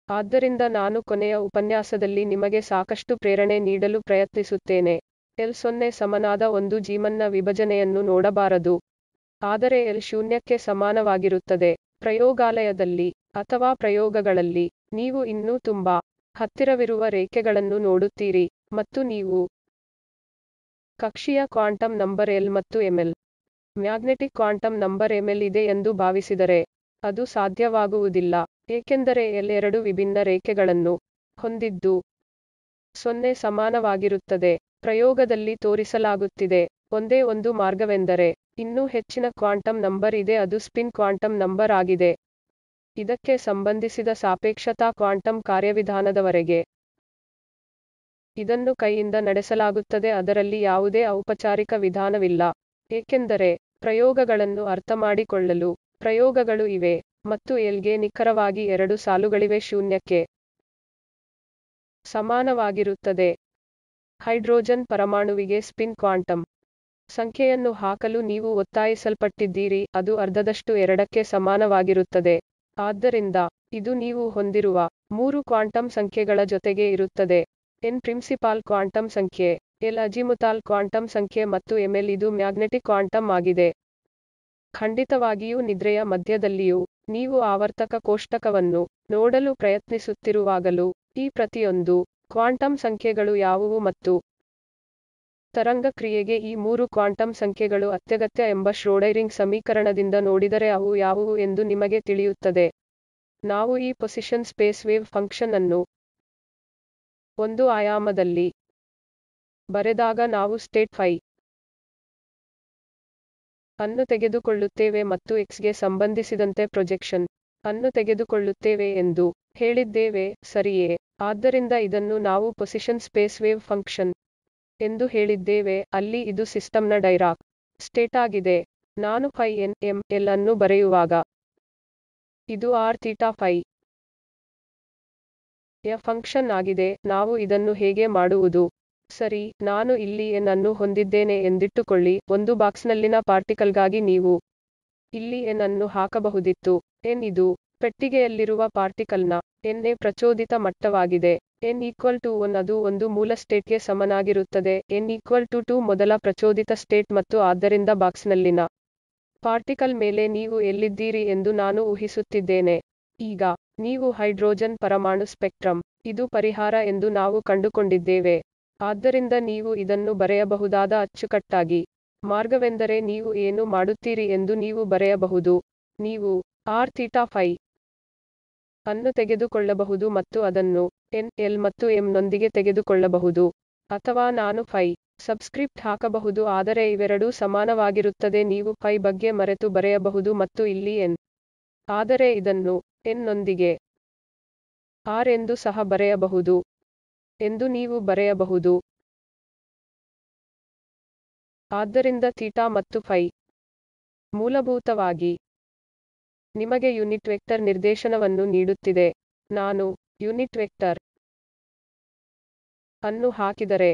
ಆದ್ದರಿಂದ ನಾನು ಕೊನೆಯ ಉಪನ್ಯಾಸದಲ್ಲಿ ನಿಮಗೆ ಸಾಕಷ್ಟು ಪ್ರೇರಣೆ ನೀಡಲು ಪ್ರಯತ್ನಿಸುತ್ತೇನೆ ಎಲ್ ಸೊನ್ನೆ ಸಮನಾದ ಒಂದು ಜೀಮನ್ನ ವಿಭಜನೆಯನ್ನು ನೋಡಬಾರದು ಆದರೆ ಎಲ್ ಶೂನ್ಯಕ್ಕೆ ಸಮಾನವಾಗಿರುತ್ತದೆ ಪ್ರಯೋಗಾಲಯದಲ್ಲಿ ಅಥವಾ ಪ್ರಯೋಗಗಳಲ್ಲಿ ನೀವು ಇನ್ನೂ ತುಂಬಾ ಹತ್ತಿರವಿರುವ ರೇಖೆಗಳನ್ನು ನೋಡುತ್ತೀರಿ ಮತ್ತು ನೀವು ಕಕ್ಷೀಯ ಕ್ವಾಂಟಮ್ ನಂಬರ್ ಎಲ್ ಮತ್ತು M L magnetic quantum number M L ಇದೆ ಎಂದು ಭಾವಿಸಿದರೆ ಅದು ಸಾಧ್ಯವಾಗುವುದಿಲ್ಲ ಏಕೆಂದರೆ ಎಲ್ ಎರಡು ವಿಭಿನ್ನ ರೇಖೆಗಳನ್ನು ಹೊಂದಿದ್ದು ಸೊನ್ನೆ ಸಮಾನವಾಗಿರುತ್ತದೆ ಪ್ರಯೋಗದಲ್ಲಿ ತೋರಿಸಲಾಗುತ್ತಿದೆ ಒಂದೇ ಒಂದು ಮಾರ್ಗವೆಂದರೆ ಇನ್ನೂ ಹೆಚ್ಚಿನ ಕ್ವಾಂಟಮ್ ನಂಬರ್ ಇದೆ ಅದು ಸ್ಪಿನ್ ಕ್ವಾಂಟಮ್ ನಂಬರ್ ಆಗಿದೆ ಇದಕ್ಕೆ ಸಂಬಂಧಿಸಿದ ಸಾಪೇಕ್ಷತಾ ಕ್ವಾಂಟಮ್ ಕಾರ್ಯವಿಧಾನದವರೆಗೆ ಇದನ್ನು ಕೈಯಿಂದ ನಡೆಸಲಾಗುತ್ತದೆ ಅದರಲ್ಲಿ ಯಾವುದೇ ಔಪಚಾರಿಕ ವಿಧಾನವಿಲ್ಲ ಏಕೆಂದರೆ ಪ್ರಯೋಗಗಳನ್ನು ಅರ್ಥಮಾಡಿಕೊಳ್ಳಲು ಪ್ರಯೋಗಗಳು ಇವೆ ಮತ್ತು ಎಲ್ಗೆ ನಿಖರವಾಗಿ ಎರಡು ಸಾಲುಗಳಿವೆ ಶೂನ್ಯಕ್ಕೆ ಸಮಾನವಾಗಿರುತ್ತದೆ ಹೈಡ್ರೋಜನ್ ಪರಮಾಣುವಿಗೆ ಸ್ಪಿನ್ ಕ್ವಾಂಟಮ್ ಸಂಖ್ಯೆಯನ್ನು ಹಾಕಲು ನೀವು ಒತ್ತಾಯಿಸಲ್ಪಟ್ಟಿದ್ದೀರಿ ಅದು ಅರ್ಧದಷ್ಟು ಎರಡಕ್ಕೆ ಸಮಾನವಾಗಿರುತ್ತದೆ ಆದ್ದರಿಂದ ಇದು ನೀವು ಹೊಂದಿರುವ ಮೂರು ಕ್ವಾಂಟಮ್ ಸಂಖ್ಯೆಗಳ ಜೊತೆಗೆ ಇರುತ್ತದೆ ಎನ್ ಪ್ರಿನ್ಸಿಪಾಲ್ ಕ್ವಾಂಟಮ್ ಸಂಖ್ಯೆ ಎಲ್ ಅಜಿಮುತಾಲ್ ಕ್ವಾಂಟಮ್ ಸಂಖ್ಯೆ ಮತ್ತು ಎಂಎಲ್ ಇದು ಮ್ಯಾಗ್ನೆಟಿಕ್ ಕ್ವಾಂಟಮ್ ಆಗಿದೆ ಖಂಡಿತವಾಗಿಯೂ ನಿದ್ರೆಯ ಮಧ್ಯದಲ್ಲಿಯೂ ನೀವು ಆವರ್ತಕ ಕೋಷ್ಟಕವನ್ನು ನೋಡಲು ಪ್ರಯತ್ನಿಸುತ್ತಿರುವಾಗಲೂ ಈ ಪ್ರತಿಯೊಂದು ಕ್ವಾಂಟಮ್ ಸಂಖ್ಯೆಗಳು ಯಾವುವು ಮತ್ತು ತರಂಗ ಕ್ರಿಯೆಗೆ ಈ ಮೂರು ಕ್ವಾಂಟಮ್ ಸಂಖ್ಯೆಗಳು ಅತ್ಯಗತ್ಯ ಎಂಬ ಶ್ರೋಡೈರಿಂಗ್ ಸಮೀಕರಣದಿಂದ ನೋಡಿದರೆ ಅವು ಯಾವುವು ಎಂದು ನಿಮಗೆ ತಿಳಿಯುತ್ತದೆ ನಾವು ಈ ಪೊಸಿಷನ್ ಸ್ಪೇಸ್ ವೇವ್ ಫಂಕ್ಷನ್ ಅನ್ನು ಒಂದು ಆಯಾಮದಲ್ಲಿ ಬರೆದಾಗ ನಾವು ಸ್ಟೇಟ್ ಫೈ ಅನ್ನು ತೆಗೆದುಕೊಳ್ಳುತ್ತೇವೆ ಮತ್ತು x ಗೆ ಸಂಬಂಧಿಸಿದಂತೆ ಪ್ರೊಜೆಕ್ಷನ್ ಅನ್ನು ತೆಗೆದುಕೊಳ್ಳುತ್ತೇವೆ ಎಂದು ಹೇಳಿದ್ದೇವೆ ಸರಿಯೇ ಆದ್ದರಿಂದ ಇದನ್ನು ನಾವು ಪೊಸಿಷನ್ ಸ್ಪೇಸ್ ವೇವ್ ಫಂಕ್ಷನ್ ಎಂದು ಹೇಳಿದ್ದೇವೆ ಅಲ್ಲಿ ಇದು ಸಿಸ್ಟಮ್ನ ಡೈರಾಕ್ ಸ್ಟೇಟಾಗಿದೆ ನಾನು ಫೈ ಎನ್ ಎಂ ಎಲ್ ಅನ್ನು ಬರೆಯುವಾಗ ಇದು ಆರ್ ಥೀಟಾ ಫೈ ಯ ಫಂಕ್ಷನ್ ಆಗಿದೆ ನಾವು ಇದನ್ನು ಹೇಗೆ ಮಾಡುವುದು ಸರಿ ನಾನು ಇಲ್ಲಿ ಎನ್ ಅನ್ನು ಹೊಂದಿದ್ದೇನೆ ಎಂದಿಟ್ಟುಕೊಳ್ಳಿ ಒಂದು ಬಾಕ್ಸ್ನಲ್ಲಿನ ಪಾರ್ಟಿಕಲ್ಗಾಗಿ ನೀವು ಇಲ್ಲಿ ಎನ್ ಅನ್ನು ಹಾಕಬಹುದಿತ್ತು ಎನ್ ಇದು ಪೆಟ್ಟಿಗೆಯಲ್ಲಿರುವ ಪಾರ್ಟಿಕಲ್ನ ಎನ್ ಎ ಪ್ರಚೋದಿತ ಮಟ್ಟವಾಗಿದೆ ಎನ್ ಈಕ್ವಲ್ ಟು ಒನ್ ಅದು ಒಂದು ಮೂಲ ಸ್ಟೇಟ್ಗೆ ಸಮನಾಗಿರುತ್ತದೆ ಎನ್ ಈಕ್ವಲ್ ಟು ಟು ಮೊದಲ ಪ್ರಚೋದಿತ ಸ್ಟೇಟ್ ಮತ್ತು ಆದ್ದರಿಂದ ಬಾಕ್ಸ್ನಲ್ಲಿನ ಪಾರ್ಟಿಕಲ್ ಮೇಲೆ ನೀವು ಎಲ್ಲಿದ್ದೀರಿ ಎಂದು ನಾನು ಊಹಿಸುತ್ತಿದ್ದೇನೆ ಈಗ ನೀವು ಹೈಡ್ರೋಜನ್ ಪರಮಾಣು ಸ್ಪೆಕ್ಟ್ರಮ್ ಇದು ಪರಿಹಾರ ಎಂದು ನಾವು ಕಂಡುಕೊಂಡಿದ್ದೇವೆ ಆದ್ದರಿಂದ ನೀವು ಇದನ್ನು ಬರೆಯಬಹುದಾದ ಅಚ್ಚುಕಟ್ಟಾಗಿ ಮಾರ್ಗವೆಂದರೆ ನೀವು ಏನು ಮಾಡುತ್ತೀರಿ ಎಂದು ನೀವು ಬರೆಯಬಹುದು ನೀವು ಆರ್ ಥೀಟಾ ಫೈ ಅನ್ನು ತೆಗೆದುಕೊಳ್ಳಬಹುದು ಮತ್ತು ಅದನ್ನು ಎನ್ ಎಲ್ ಮತ್ತು ಎಂ ನೊಂದಿಗೆ ತೆಗೆದುಕೊಳ್ಳಬಹುದು ಅಥವಾ ನಾನು ಫೈ ಸಬ್ಸ್ಕ್ರಿಪ್ಟ್ ಹಾಕಬಹುದು ಆದರೆ ಇವೆರಡೂ ಸಮಾನವಾಗಿರುತ್ತದೆ ನೀವು ಫೈ ಬಗ್ಗೆ ಮರೆತು ಬರೆಯಬಹುದು ಮತ್ತು ಇಲ್ಲಿ ಎನ್ ಆದರೆ ಇದನ್ನು ಎನ್ ನೊಂದಿಗೆ ಆರ್ ಎಂದು ಸಹ ಬರೆಯಬಹುದು ಎಂದು ನೀವು ಬರೆಯಬಹುದು ಆದ್ದರಿಂದ ಥೀಟಾ ಮತ್ತು ಫೈ ಮೂಲಭೂತವಾಗಿ ನಿಮಗೆ ಯುನಿಟ್ ವೆಕ್ಟರ್ ನಿರ್ದೇಶನವನ್ನು ನೀಡುತ್ತಿದೆ ನಾನು ಯುನಿಟ್ ವೆಕ್ಟರ್ ಅನ್ನು ಹಾಕಿದರೆ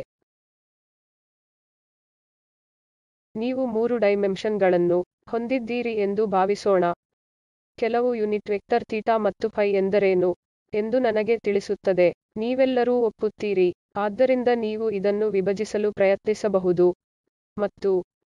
ನೀವು ಮೂರು ಡೈಮೆನ್ಷನ್ಗಳನ್ನು ಹೊಂದಿದ್ದೀರಿ ಎಂದು ಭಾವಿಸೋಣ ಕೆಲವು ಯುನಿಟ್ ವೆಕ್ಟರ್ ಥೀಟಾ ಮತ್ತು ಫೈ ಎಂದರೇನು ಎಂದು ನನಗೆ ತಿಳಿಸುತ್ತದೆ ನೀವೆಲ್ಲರೂ ಒಪ್ಪುತ್ತೀರಿ ಆದ್ದರಿಂದ ನೀವು ಇದನ್ನು ವಿಭಜಿಸಲು ಪ್ರಯತ್ನಿಸಬಹುದು ಮತ್ತು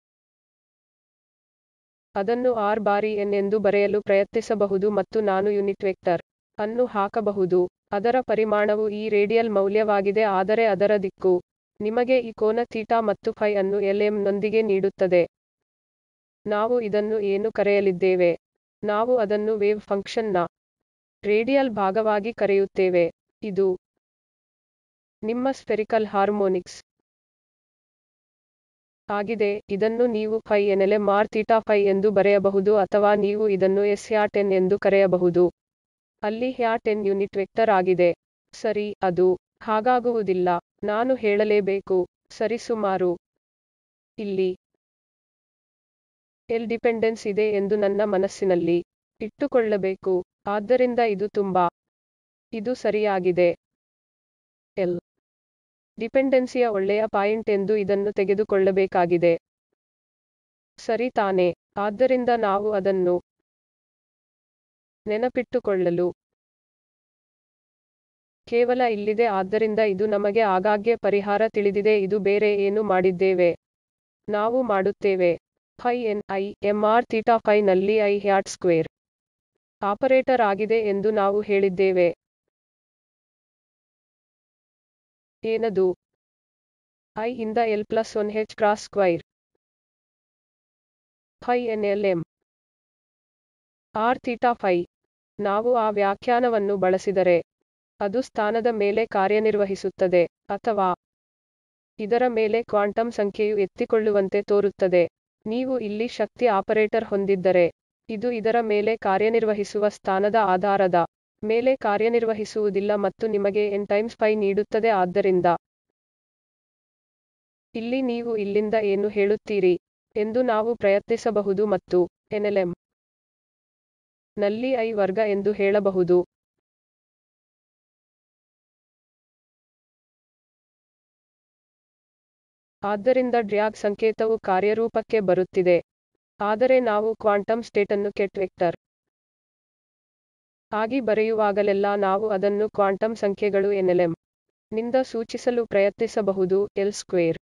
ಅದನ್ನು r ಬಾರಿ n ಎಂದು ಬರೆಯಲು ಪ್ರಯತ್ನಿಸಬಹುದು ಮತ್ತು ನಾನು ಯುನಿಟ್ ವೆಕ್ಟರ್ ಅನ್ನು ಹಾಕಬಹುದು ಅದರ ಪರಿಮಾಣವು ಈ ರೇಡಿಯಲ್ ಮೌಲ್ಯವಾಗಿದೆ ಆದರೆ ಅದರ ದಿಕ್ಕು ನಿಮಗೆ ಈ ಕೋನ ಥೀಟಾ ಮತ್ತು ಫೈ ಅನ್ನು lm ನೊಂದಿಗೆ ನೀಡುತ್ತದೆ ನಾವು ಇದನ್ನು ಏನು ಕರೆಯಲಿದ್ದೇವೆ ನಾವು ಅದನ್ನು ವೇವ್ ಫಂಕ್ಷನ್ನ ರೇಡಿಯಲ್ ಭಾಗವಾಗಿ ಕರೆಯುತ್ತೇವೆ ಇದು ನಿಮ್ಮ ಸ್ಫೆರಿಕಲ್ ಹಾರ್ಮೋನಿಕ್ಸ್ ಆಗಿದೆ ಇದನ್ನು ನೀವು phi N L M R theta phi ಎಂದು ಬರೆಯಬಹುದು ಅಥವಾ ನೀವು ಇದನ್ನು ಎಸ್ ಹ್ಯಾಟ್ ಎನ್ ಎಂದು ಕರೆಯಬಹುದು ಅಲ್ಲಿ ಹ್ಯಾಟ್ ಎನ್ ಯುನಿಟ್ ವೆಕ್ಟರ್ ಆಗಿದೆ ಸರಿ ಅದು ಹಾಗಾಗುವುದಿಲ್ಲ ನಾನು ಹೇಳಲೇಬೇಕು ಸರಿಸುಮಾರು ಇಲ್ಲಿ ಎಲ್ ಡಿಪೆಂಡೆನ್ಸ್ ಇದೆ ಎಂದು ನನ್ನ ಮನಸ್ಸಿನಲ್ಲಿ ಇಟ್ಟುಕೊಳ್ಳಬೇಕು ಆದ್ದರಿಂದ ಇದು ತುಂಬಾ ಇದು ಸರಿಯಾಗಿದೆ ಎಲ್ ಡಿಪೆಂಡೆನ್ಸಿಯ ಒಳ್ಳೆಯ ಪಾಯಿಂಟ್ ಎಂದು ಇದನ್ನು ತೆಗೆದುಕೊಳ್ಳಬೇಕಾಗಿದೆ ಸರಿ ತಾನೆ ಆದ್ದರಿಂದ ನಾವು ಅದನ್ನು ನೆನಪಿಟ್ಟುಕೊಳ್ಳಲು ಕೇವಲ ಇಲ್ಲಿದೆ ಆದ್ದರಿಂದ ಇದು ನಮಗೆ ಆಗಾಗ್ಗೆ ಪರಿಹಾರ ತಿಳಿದಿದೆ ಇದು ಬೇರೆ ಏನು ಮಾಡಿದ್ದೇವೆ ನಾವು ಮಾಡುತ್ತೇವೆ phi N I M R theta phi ನಲ್ಲಿ ಐ ಹ್ಯಾಟ್ ಸ್ಕ್ವೇರ್ ಆಪರೇಟರ್ ಆಗಿದೆ ಎಂದು ನಾವು ಹೇಳಿದ್ದೇವೆ ಏನದು ಐ ಇಂದ L plus one H cross square phi N L M R theta phi ನಾವು ಆ ವ್ಯಾಖ್ಯಾನವನ್ನು ಬಳಸಿದರೆ ಅದು ಸ್ಥಾನದ ಮೇಲೆ ಕಾರ್ಯನಿರ್ವಹಿಸುತ್ತದೆ ಅಥವಾ ಇದರ ಮೇಲೆ ಕ್ವಾಂಟಮ್ ಸಂಖ್ಯೆಯು ಎತ್ತಿಕೊಳ್ಳುವಂತೆ ತೋರುತ್ತದೆ ನೀವು ಇಲ್ಲಿ ಶಕ್ತಿ ಆಪರೇಟರ್ ಹೊಂದಿದ್ದರೆ ಇದು ಇದರ ಮೇಲೆ ಕಾರ್ಯನಿರ್ವಹಿಸುವ ಸ್ಥಾನದ ಆಧಾರದ ಮೇಲೆ ಕಾರ್ಯನಿರ್ವಹಿಸುವುದಿಲ್ಲ ಮತ್ತು ನಿಮಗೆ n ಟೈಮ್ಸ್ ಪೈ ನೀಡುತ್ತದೆ ಆದ್ದರಿಂದ ಇಲ್ಲಿ ನೀವು ಇಲ್ಲಿಂದ ಏನು ಹೇಳುತ್ತೀರಿ ಎಂದು ನಾವು ಪ್ರಯತ್ನಿಸಬಹುದು ಮತ್ತು ಎನ್ಎಲ್ಎಂ ನಲ್ಲಿ ಐ ವರ್ಗ ಎಂದು ಹೇಳಬಹುದು ಆದ್ದರಿಂದ ಡ್ರ್ಯಾಗ್ ಸಂಕೇತವು ಕಾರ್ಯರೂಪಕ್ಕೆ ಬರುತ್ತಿದೆ ಆದರೆ ನಾವು ಕ್ವಾಂಟಮ್ ಸ್ಟೇಟನ್ನು ಕೆಟ್ ವೆಕ್ಟರ್ ಆಗಿ ಬರೆಯುವಾಗಲೆಲ್ಲ ನಾವು ಅದನ್ನು ಕ್ವಾಂಟಮ್ ಸಂಖ್ಯೆಗಳು ಎನ್ಎಲ್ಎಂ ನಿಂದ ಸೂಚಿಸಲು ಪ್ರಯತ್ನಿಸಬಹುದು ಎಲ್ ಸ್ಕ್ವೇರ್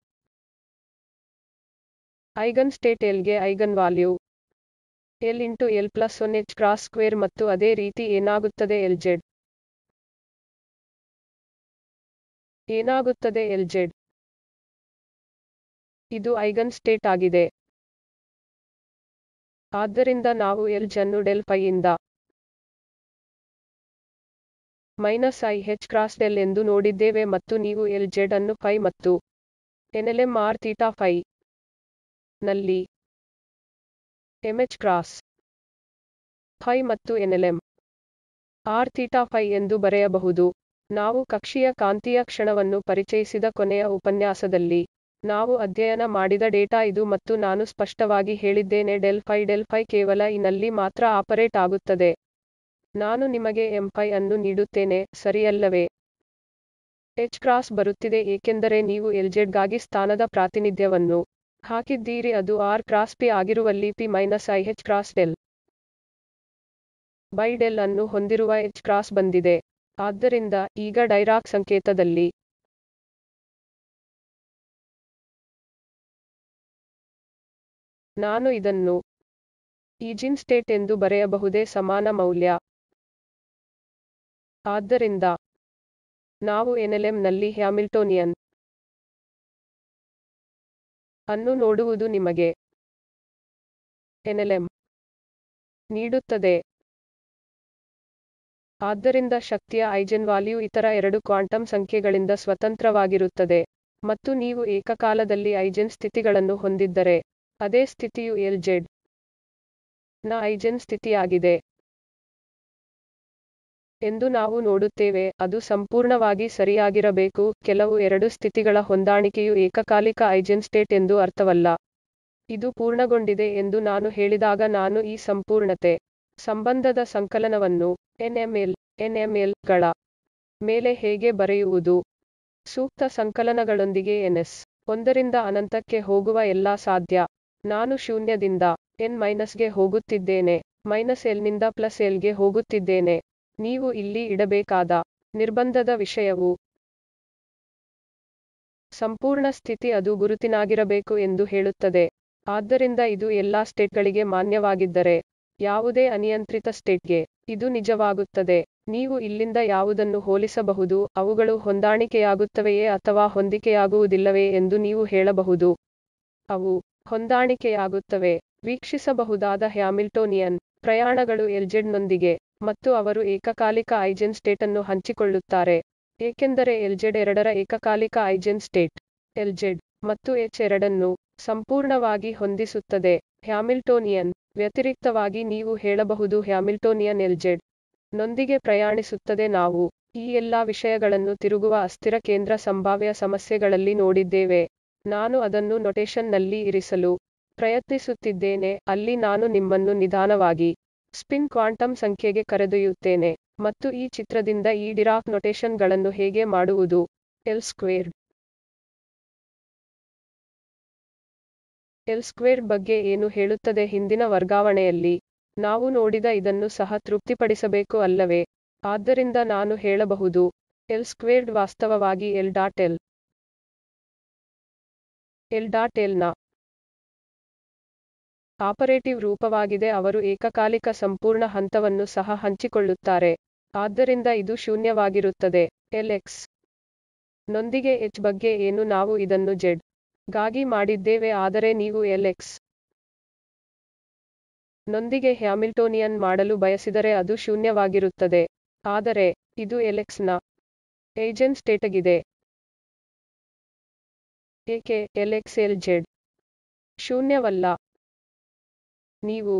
ಐಗನ್ ಸ್ಟೇಟ್ ಎಲ್ಗೆ eigen value L into L plus one H cross square ಮತ್ತು ಅದೇ ರೀತಿ ಏನಾಗುತ್ತದೆ ಎಲ್ ಜೆಡ್ ಏನಾಗುತ್ತದೆ ಎಲ್ ಜೆಡ್ ಇದು ಐಗನ್ ಸ್ಟೇಟ್ ಆಗಿದೆ ಆದ್ದರಿಂದ ನಾವು ಎಲ್ ಜನ್ನು ಡೆಲ್ ಫೈಯಿಂದ minus I H cross del ಎಂದು ನೋಡಿದ್ದೇವೆ ಮತ್ತು ನೀವು ಎಲ್ ಜೆಡ್ ಅನ್ನು ಫೈ ಮತ್ತು ಎನ್ಎಲ್ಎಂ ಆರ್ ಥೀಟಾ ಫೈ ನಲ್ಲಿ ಎಂಎಚ್ ಕ್ರಾಸ್ ಫೈ ಮತ್ತು ಎನ್ಎಲ್ಎಂ ಆರ್ ಥೀಟಾ ಫೈ ಎಂದು ಬರೆಯಬಹುದು ನಾವು ಕಕ್ಷೀಯ ಕಾಂತೀಯ ಕ್ಷಣವನ್ನು ಪರಿಚಯಿಸಿದ ಕೊನೆಯ ಉಪನ್ಯಾಸದಲ್ಲಿ ನಾವು ಅಧ್ಯಯನ ಮಾಡಿದ ಡೇಟಾ ಇದು ಮತ್ತು ನಾನು ಸ್ಪಷ್ಟವಾಗಿ ಹೇಳಿದ್ದೇನೆ ಡೆಲ್ ಫೈ ಡೆಲ್ ಫೈ ಕೇವಲ ಈ ನಲ್ಲಿ ಮಾತ್ರ ಆಪರೇಟ್ ಆಗುತ್ತದೆ ನಾನು ನಿಮಗೆ ಎಂ ಫೈ ಅನ್ನು ನೀಡುತ್ತೇನೆ ಸರಿಯಲ್ಲವೇ ಎಚ್ ಕ್ರಾಸ್ ಬರುತ್ತಿದೆ ಏಕೆಂದರೆ ನೀವು ಎಲ್ಜೆಡ್ ಗಾಗಿ ಸ್ಥಾನದ ಪ್ರಾತಿನಿಧ್ಯವನ್ನು ಹಾಕಿದ್ದೀರಿ ಅದು ಆರ್ ಕ್ರಾಸ್ ಪಿ ಆಗಿರುವಲ್ಲಿ P minus I H cross del by del ಅನ್ನು ಹೊಂದಿರುವ ಎಚ್ ಕ್ರಾಸ್ ಬಂದಿದೆ ಆದ್ದರಿಂದ ಈಗ ಡೈರಾಕ್ ಸಂಕೇತದಲ್ಲಿ ನಾನು ಇದನ್ನು ಈಜಿನ್ ಸ್ಟೇಟ್ ಎಂದು ಬರೆಯಬಹುದೇ ಸಮಾನ ಮೌಲ್ಯ ಆದ್ದರಿಂದ ನಾವು ಎನ್ಎಲ್ಎಂ ನಲ್ಲಿ ಹ್ಯಾಮಿಲ್ಟೋನಿಯನ್ ಅನ್ನು ನೋಡುವುದು ನಿಮಗೆ ಎನ್ಎಲ್ಎಂ ನೀಡುತ್ತದೆ ಆದ್ದರಿಂದ ಶಕ್ತಿಯ ಐಜೆನ್ವಾಲ್ಯೂ ಇತರ ಎರಡು ಕ್ವಾಂಟಮ್ ಸಂಖ್ಯೆಗಳಿಂದ ಸ್ವತಂತ್ರವಾಗಿರುತ್ತದೆ ಮತ್ತು ನೀವು ಏಕಕಾಲದಲ್ಲಿ ಐಜೆನ್ ಸ್ಥಿತಿಗಳನ್ನು ಹೊಂದಿದ್ದರೆ ಅದೇ ಸ್ಥಿತಿಯು ಎಲ್ ಜೆಡ್ ನ ಐಜೆನ್ ಸ್ಥಿತಿಯಾಗಿದೆ ಎಂದು ನಾವು ನೋಡುತ್ತೇವೆ ಅದು ಸಂಪೂರ್ಣವಾಗಿ ಸರಿಯಾಗಿರಬೇಕು ಕೆಲವು ಎರಡು ಸ್ಥಿತಿಗಳ ಹೊಂದಾಣಿಕೆಯು ಏಕಕಾಲಿಕ ಐಜೆನ್ ಸ್ಟೇಟ್ ಎಂದು ಅರ್ಥವಲ್ಲ ಇದು ಪೂರ್ಣಗೊಂಡಿದೆ ಎಂದು ನಾನು ಹೇಳಿದಾಗ ನಾನು ಈ ಸಂಪೂರ್ಣತೆ ಸಂಬಂಧದ ಸಂಕಲನವನ್ನು ಎನ್ಎಂಎಲ್ ಎನ್ಎಂಎಲ್ ಗಳ ಮೇಲೆ ಹೇಗೆ ಬರೆಯುವುದು ಸೂಕ್ತ ಸಂಕಲನಗಳೊಂದಿಗೆ ಎನ್ಎಸ್ ಒಂದರಿಂದ ಅನಂತಕ್ಕೆ ಹೋಗುವ ಎಲ್ಲಾ ಸಾಧ್ಯ ನಾನು ಶೂನ್ಯದಿಂದ ಎನ್ ಮೈನಸ್ಗೆ ಹೋಗುತ್ತಿದ್ದೇನೆ ಮೈನಸ್ ಎಲ್ನಿಂದ ಪ್ಲಸ್ ಎಲ್ಗೆ ಹೋಗುತ್ತಿದ್ದೇನೆ ನೀವು ಇಲ್ಲಿ ಇಡಬೇಕಾದ ನಿರ್ಬಂಧದ ವಿಷಯವು ಸಂಪೂರ್ಣ ಸ್ಥಿತಿ ಅದು ಗುರುತಿನಾಗಿರಬೇಕು ಎಂದು ಹೇಳುತ್ತದೆ ಆದ್ದರಿಂದ ಇದು ಎಲ್ಲಾ ಸ್ಟೇಟ್ಗಳಿಗೆ ಮಾನ್ಯವಾಗಿದ್ದರೆ ಯಾವುದೇ ಅನಿಯಂತ್ರಿತ ಸ್ಟೇಟ್ಗೆ ಇದು ನಿಜವಾಗುತ್ತದೆ ನೀವು ಇಲ್ಲಿಂದ ಯಾವುದನ್ನು ಹೋಲಿಸಬಹುದು ಅವುಗಳು ಹೊಂದಾಣಿಕೆಯಾಗುತ್ತವೆಯೇ ಅಥವಾ ಹೊಂದಿಕೆಯಾಗುವುದಿಲ್ಲವೇ ಎಂದು ನೀವು ಹೇಳಬಹುದು ಅವು ಹೊಂದಾಣಿಕೆಯಾಗುತ್ತವೆ ವೀಕ್ಷಿಸಬಹುದಾದ ಹ್ಯಾಮಿಲ್ಟೋನಿಯನ್ ಪ್ರಯಾಣಗಳು ಎಲ್ಜೆಡ್ನೊಂದಿಗೆ ಮತ್ತು ಅವರು ಏಕಕಾಲಿಕ ಐಜೆನ್ ಸ್ಟೇಟನ್ನು ಹಂಚಿಕೊಳ್ಳುತ್ತಾರೆ ಏಕೆಂದರೆ ಎಲ್ಜೆಡ್ ಎರಡರ ಏಕಕಾಲಿಕ ಐಜೆನ್ ಸ್ಟೇಟ್ ಎಲ್ಜೆಡ್ ಮತ್ತು ಎಚ್ ಎರಡನ್ನು ಸಂಪೂರ್ಣವಾಗಿ ಹೊಂದಿಸುತ್ತದೆ ಹ್ಯಾಮಿಲ್ಟೋನಿಯನ್ ವ್ಯತಿರಿಕ್ತವಾಗಿ ನೀವು ಹೇಳಬಹುದು ಹ್ಯಾಮಿಲ್ಟೋನಿಯನ್ ಎಲ್ಜೆಡ್ ನೊಂದಿಗೆ ಪ್ರಯಾಣಿಸುತ್ತದೆ ನಾವು ಈ ಎಲ್ಲಾ ವಿಷಯಗಳನ್ನು ತಿರುಗುವ ಅಸ್ಥಿರ ಕೇಂದ್ರ ಸಂಭಾವ್ಯ ಸಮಸ್ಯೆಗಳಲ್ಲಿ ನೋಡಿದ್ದೇವೆ ನಾನು ಅದನ್ನು ನೊಟೇಶನ್ ನಲ್ಲಿ ಇರಿಸಲು ಪ್ರಯತ್ನಿಸುತ್ತಿದ್ದೇನೆ ಅಲ್ಲಿ ನಾನು ನಿಮ್ಮನ್ನು ನಿಧಾನವಾಗಿ ಸ್ಪಿನ್ ಕ್ವಾಂಟಮ್ ಸಂಖ್ಯೆಗೆ ಕರೆದೊಯ್ಯುತ್ತೇನೆ ಮತ್ತು ಈ ಚಿತ್ರದಿಂದ ಈ ಡಿರಾಕ್ ನೊಟೇಶನ್ ಗಳನ್ನು ಹೇಗೆ ಮಾಡುವುದು ಎಲ್ ಸ್ಕ್ವೇರ್ಡ್ ಎಲ್ ಸ್ಕ್ವೇರ್ಡ್ ಬಗ್ಗೆ ಏನು ಹೇಳುತ್ತದೆ ಹಿಂದಿನ ವರ್ಗಾವಣೆಯಲ್ಲಿ ನಾವು ನೋಡಿದ ಇದನ್ನು ಸಹ ತೃಪ್ತಿಪಡಿಸಬೇಕು ಅಲ್ಲವೇ ಆದ್ದರಿಂದ ನಾನು ಹೇಳಬಹುದು ಎಲ್ ಸ್ಕ್ವೇರ್ಡ್ ವಾಸ್ತವವಾಗಿ L dot L L dot L ನ ಆಪರೇಟಿವ್ ರೂಪವಾಗಿದೆ ಅವರು ಏಕಕಾಲಿಕ ಸಂಪೂರ್ಣ ಹಂತವನ್ನು ಸಹ ಹಂಚಿಕೊಳ್ಳುತ್ತಾರೆ ಆದ್ದರಿಂದ ಇದು ಶೂನ್ಯವಾಗಿರುತ್ತದೆ ಎಲ್ ಎಕ್ಸ್ ನೊಂದಿಗೆ ಎಚ್ ಬಗ್ಗೆ ಏನು ನಾವು ಇದನ್ನು ಜೆಡ್ ಗಾಗಿ ಮಾಡಿದ್ದೇವೆ ಆದರೆ ನೀವು ಎಲ್ ಎಕ್ಸ್ ನೊಂದಿಗೆ ಹ್ಯಾಮಿಲ್ಟೋನಿಯನ್ ಮಾಡಲು ಬಯಸಿದರೆ ಅದು ಶೂನ್ಯವಾಗಿರುತ್ತದೆ ಆದರೆ ಇದು ಎಲೆಕ್ಸ್ ನ ಏಜೆನ್ ಸ್ಟೇಟಗಿದೆ ಏಕೆ ಎಲೆಕ್ಸ್ ಎಲ್ ಜೆಡ್ ಶೂನ್ಯವಲ್ಲ ನೀವು